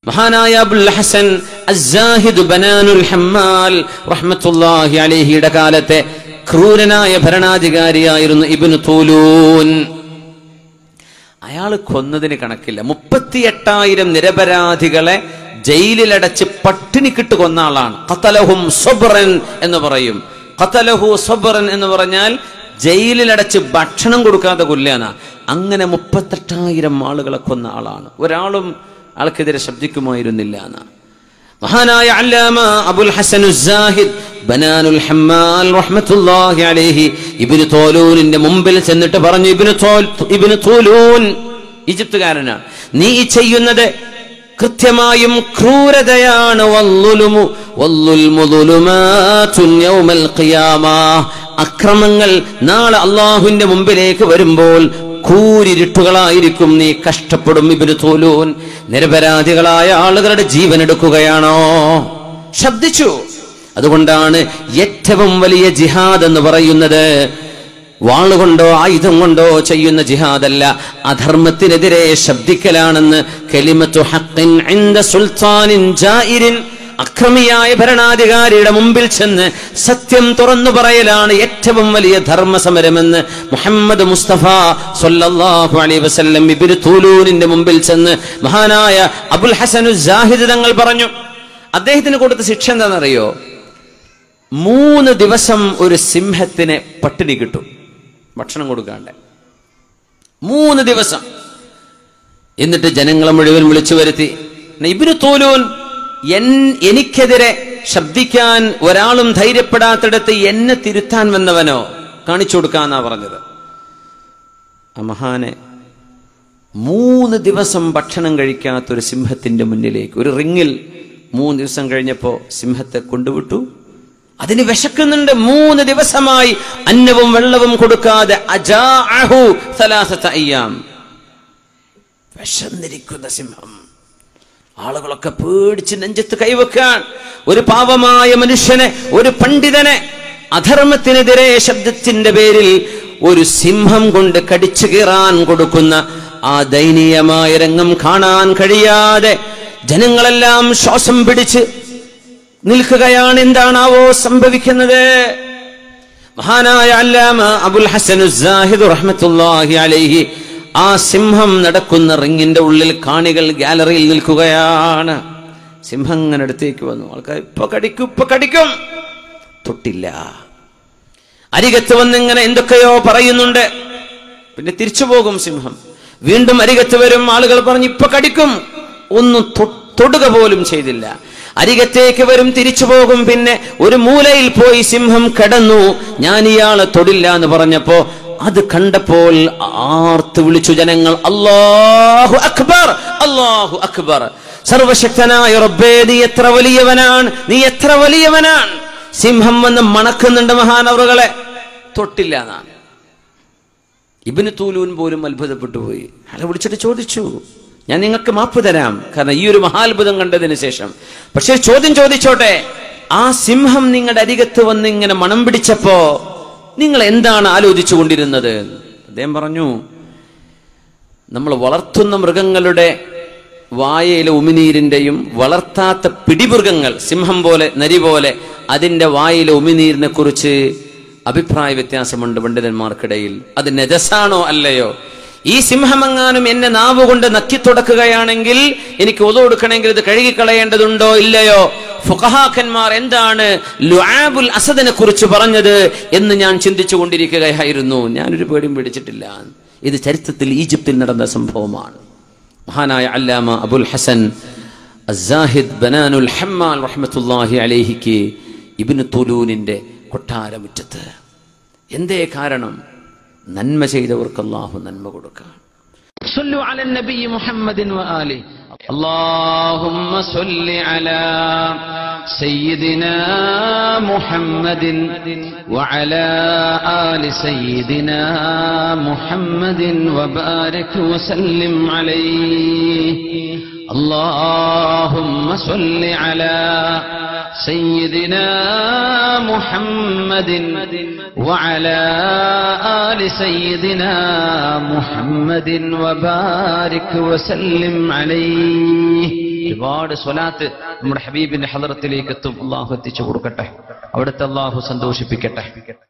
മഹാനായ അബുൽ ഹസൻ അസ്സാഹിദ് ബനാനുൽ ഹമ്മാൽ റഹ്മത്തുള്ളാഹി അലൈഹിയുടെ കാലത്തെ ക്രൂരനായ ഭരണാധികാരിയായിരുന്നു ഇബ്നു തൂലൂൻ അയാൾ കൊന്നതിന് കണക്കില്ല മുപ്പത്തിയെട്ടായിരം നിരപരാധികളെ ജയിലിലടച്ച് പട്ടിണിക്കിട്ട് കൊന്ന ആളാണ് ഖത്തലഹും സൊബ്രൻ എന്ന് പറയും ഖത്തലഹു സൊബ്രൻ എന്ന് പറഞ്ഞാൽ ജയിലിലടച്ച് ഭക്ഷണം കൊടുക്കാതെ കൊല്ലാന അങ്ങനെ മുപ്പത്തെട്ടായിരം ആളുകളെ കൊന്ന ആളാണ് ഒരാളും ആൾക്കെതിരെ ശബ്ദിക്കുമായിരുന്നില്ല എന്നാ മഹാനായ അല്ലാമ അബുൽ ഹസൻ സാഹിദ് ബനാനുൽ ഹമ്മാൽ റഹ്മത്തുള്ളാഹി അലൈഹി ഇബ്നു തോലൂനിന്റെ മുമ്പിൽ ചെന്നിട്ട് പറഞ്ഞു ഇബ്നു തോൽ ഇബ്നു തോലൂൻ ഈജിപ്തുകാരനാണ് നീ ഈ ചെയ്യുന്നത് കൃത്യമായും ക്രൂരതയാണ് വല്ലുലുമു വല്ലുൽമു ദുലുമാതുൻ യൗമൽ ഖിയാമ അക്രമങ്ങൾ നാളെ അള്ളാഹുവിന്റെ മുമ്പിലേക്ക് വരുമ്പോൾ കൂരിരുട്ടുകളായിരിക്കും നീ കഷ്ടപ്പെടും ഇബിന് തോലൂൻ നിരപരാധികളായ ആളുകളുടെ ജീവൻ എടുക്കുകയാണോ ശബ്ദിച്ചു അതുകൊണ്ടാണ് ഏറ്റവും വലിയ ജിഹാദ് എന്ന് പറയുന്നത് വാളുകൊണ്ടോ ആയുധം കൊണ്ടോ ചെയ്യുന്ന ജിഹാദല്ല അധർമ്മത്തിനെതിരെ ശബ്ദിക്കലാണെന്ന് കെലിമത്തു ഹഖിൻ ഇൻദ സുൽത്താനിൻ ജായിരിൻ അക്രമിയായ ഭരണാധികാരിയുടെ മുമ്പിൽ ചെന്ന് സത്യം തുറന്നു പറയലാണ് ഏറ്റവും വലിയ ധർമ്മസമരമെന്ന് മുഹമ്മദ് മുസ്തഫ സല്ലല്ലാഹു അലൈഹി വസല്ലം ഇബ്നു തൂലൂനിന്റെ മുമ്പിൽ ചെന്ന് മഹാനായ അബുൽ ഹസനു ജാഹിദ് തങ്ങൾ പറഞ്ഞു അദ്ദേഹത്തിന് കൊടുത്ത ശിക്ഷ എന്താണെന്നറിയോ മൂന്ന് ദിവസം ഒരു സിംഹത്തിന് പട്ടിണി കിട്ടും ഭക്ഷണം കൊടുക്കാണ്ട് മൂന്ന് ദിവസം എന്നിട്ട് ജനങ്ങളെ മുഴുവൻ വിളിച്ചു വരുത്തി ഇബിനു തോലൂൻ എൻ എനിക്കെതിരെ ശബ്ദിക്കാൻ ഒരാളും ധൈര്യപ്പെടാത്തിടത്ത് എന്നെ തിരുത്താൻ വന്നവനോ കാണിച്ചു കൊടുക്കാന്നാ പറഞ്ഞത് ആ മഹാനെ മൂന്ന് ദിവസം ഭക്ഷണം കഴിക്കാത്ത ഒരു സിംഹത്തിന്റെ മുന്നിലേക്ക് ഒരു റിങ്ങിൽ മൂന്ന് ദിവസം കഴിഞ്ഞപ്പോ സിംഹത്തെ കൊണ്ടുവിട്ടു അതിന് വിശക്കുന്നുണ്ട് മൂന്ന് ദിവസമായി അന്നവും വെള്ളവും കൊടുക്കാതെ അജാഅഹു സലാസത അയ്യാം വിശന്നിരിക്കുന്ന സിംഹം ആളുകളൊക്കെ പേടിച്ച് നെഞ്ചത്ത് കൈവെക്കാൻ ഒരു പാവമായ മനുഷ്യനെ ഒരു പണ്ഡിതനെ അധർമ്മത്തിനെതിരെ ശബ്ദത്തിന്റെ പേരിൽ ഒരു സിംഹം കൊണ്ട് കടിച്ചു കീറാൻ കൊടുക്കുന്ന ആ ദയനീയമായ രംഗം കാണാൻ കഴിയാതെ ജനങ്ങളെല്ലാം ശ്വാസം പിടിച്ച് നിൽക്കുകയാണ് എന്താണാവോ സംഭവിക്കുന്നത് മഹാനായ അല്ലാമ അബുൽ ഹസൻ സാഹിദ് റഹ്മത്തുള്ളാഹി അലൈഹി ആ സിംഹം നടക്കുന്ന റിങ്ങിന്റെ ഉള്ളിൽ കാണികൾ ഗാലറിയിൽ നിൽക്കുകയാണ് സിംഹം ഇങ്ങനെ അടുത്തേക്ക് വന്നു ആൾക്കാർ ഇപ്പൊ കടിക്കും ഇപ്പൊ കടിക്കും തൊട്ടില്ല അരികത്ത് വന്നിങ്ങനെ എന്തൊക്കെയോ പറയുന്നുണ്ട് പിന്നെ തിരിച്ചു പോകും സിംഹം വീണ്ടും അരികത്ത് വരും ആളുകൾ പറഞ്ഞു ഇപ്പൊ കടിക്കും ഒന്നും തൊ- തൊടുക പോലും ചെയ്തില്ല അരികത്തേക്ക് വരും തിരിച്ചു പോകും പിന്നെ ഒരു മൂലയിൽ പോയി സിംഹം കിടന്നു ഞാൻ ഇയാളെ തൊടില്ല എന്ന് പറഞ്ഞപ്പോ അത് കണ്ടപ്പോൾ ആർത്ത് വിളിച്ചു ജനങ്ങൾ അല്ലാഹു അക്ബർ അല്ലാഹു അക്ബർ സർവശക്തനായ റബ്ബേ നീ എത്ര വലിയവനാണ് നീ എത്ര വലിയവനാണ് സിംഹം വന്ന് മണക്കുന്നുണ്ട് മഹാനവറുകളെ തൊട്ടില്ല എന്നാണ് ഇബിന് തൂലൂൻ പോലും അത്ഭുതപ്പെട്ടു പോയി അയാളെ വിളിച്ചിട്ട് ചോദിച്ചു ഞാൻ നിങ്ങൾക്ക് മാപ്പ് തരാം കാരണം ഈ ഒരു മഹാത്ഭുതം കണ്ടതിന് ശേഷം പക്ഷെ ചോദ്യം ചോദിച്ചോട്ടെ ആ സിംഹം നിങ്ങളുടെ അരികത്ത് വന്ന് ഇങ്ങനെ മണം പിടിച്ചപ്പോ നിങ്ങൾ എന്താണ് ആലോചിച്ചു കൊണ്ടിരുന്നത് അദ്ദേഹം പറഞ്ഞു നമ്മൾ വളർത്തുന്ന മൃഗങ്ങളുടെ വായയിലെ ഉമിനീരിന്റെയും വളർത്താത്ത പിടിമൃഗങ്ങൾ സിംഹം പോലെ നരി പോലെ അതിന്റെ വായിലെ ഉമിനീരിനെ കുറിച്ച് അഭിപ്രായ വ്യത്യാസമുണ്ട് പണ്ഡിതന്മാർക്കിടയിൽ അത് നജസാണോ അല്ലയോ ഈ സിംഹമെങ്ങാനും എന്നെ നാവ് കൊണ്ട് നക്കി തുടക്കുകയാണെങ്കിൽ എനിക്ക് ഒതു കൊടുക്കണമെങ്കിൽ ഇത് കഴുകിക്കളയേണ്ടതുണ്ടോ ഇല്ലയോ ഫുഖഹാക്കന്മാർ എന്താണ് ലുആബുൽ അസദിനെ കുറിച്ച് പറഞ്ഞത് എന്ന് ഞാൻ ചിന്തിച്ചു കൊണ്ടിരിക്കുകയായിരുന്നു ഞാനൊരു പേടിയും പിടിച്ചിട്ടില്ല ഇത് ചരിത്രത്തിൽ ഈജിപ്തിൽ നടന്ന സംഭവമാണ് മഹാനായ അല്ലാമ അബുൽ ഹസൻ അസാഹിദ് ബനാനുൽ ഹമ്മാൽ റഹ്മത്തുല്ലാഹി അലേഹിക്ക് ഇബിന് തുലൂനിന്റെ കൊട്ടാരമുറ്റത്ത് എന്തേ കാരണം നന്മ ചെയ്തവർക്ക് അള്ളാഹു നന്മ കൊടുക്കാം صلوا على النبي محمد وآله اللهم صل على سيدنا محمد وعلى آل سيدنا محمد وبارك وسلم عليه اللهم صل على سيدنا محمد وعلى آل سيدنا محمد وبارك وسلم عليه ഒരുപാട് സ്വലാത്ത് നമ്മുടെ ഹബീബിന്റെ ഹദറത്തിലേക്ക് എത്തും അള്ളാഹു എത്തിച്ചു കൊടുക്കട്ടെ അവിടുത്തെ അള്ളാഹു സന്തോഷിപ്പിക്കട്ടെ